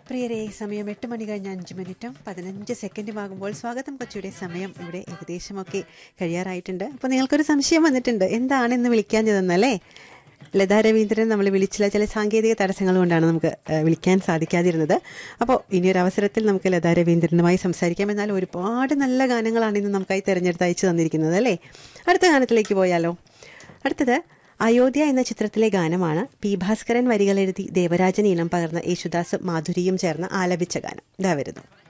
പ്രിയരെ സമയം എട്ട് മണി കഴിഞ്ഞ് അഞ്ച് മിനിറ്റും പതിനഞ്ച് സെക്കൻഡും ആകുമ്പോൾ സ്വാഗതം കൊച്ചിയുടെ സമയം ഇവിടെ ഏകദേശമൊക്കെ കഴിയാറായിട്ടുണ്ട് അപ്പോൾ നിങ്ങൾക്കൊരു സംശയം വന്നിട്ടുണ്ട് എന്താണ് ഇന്ന് വിളിക്കാഞ്ഞതെന്നല്ലേ ലതാ രവീന്ദ്രൻ നമ്മൾ വിളിച്ചില്ല ചില സാങ്കേതിക തടസ്സങ്ങൾ കൊണ്ടാണ് നമുക്ക് ഏഹ്, വിളിക്കാൻ സാധിക്കാതിരുന്നത് അപ്പോൾ ഇനിയൊരു അവസരത്തിൽ നമുക്ക് ലതാ രവീന്ദ്രനുമായി സംസാരിക്കാം എന്നാൽ ഒരുപാട് നല്ല ഗാനങ്ങളാണ് ഇന്ന് നമുക്കായി തിരഞ്ഞെടുത്ത് അയച്ചു തന്നിരിക്കുന്നത് അല്ലേ അടുത്ത ഗാനത്തിലേക്ക് പോയാലോ അടുത്തത് അയോധ്യ എന്ന ചിത്രത്തിലെ ഗാനമാണ് പി ഭാസ്കരൻ വരികൾ എഴുതി ദേവരാജൻ ഈണം പകർന്ന യേശുദാസ് മാധുരിയും ചേർന്ന് ആലപിച്ച ഗാനം ഇതാ വരുന്നു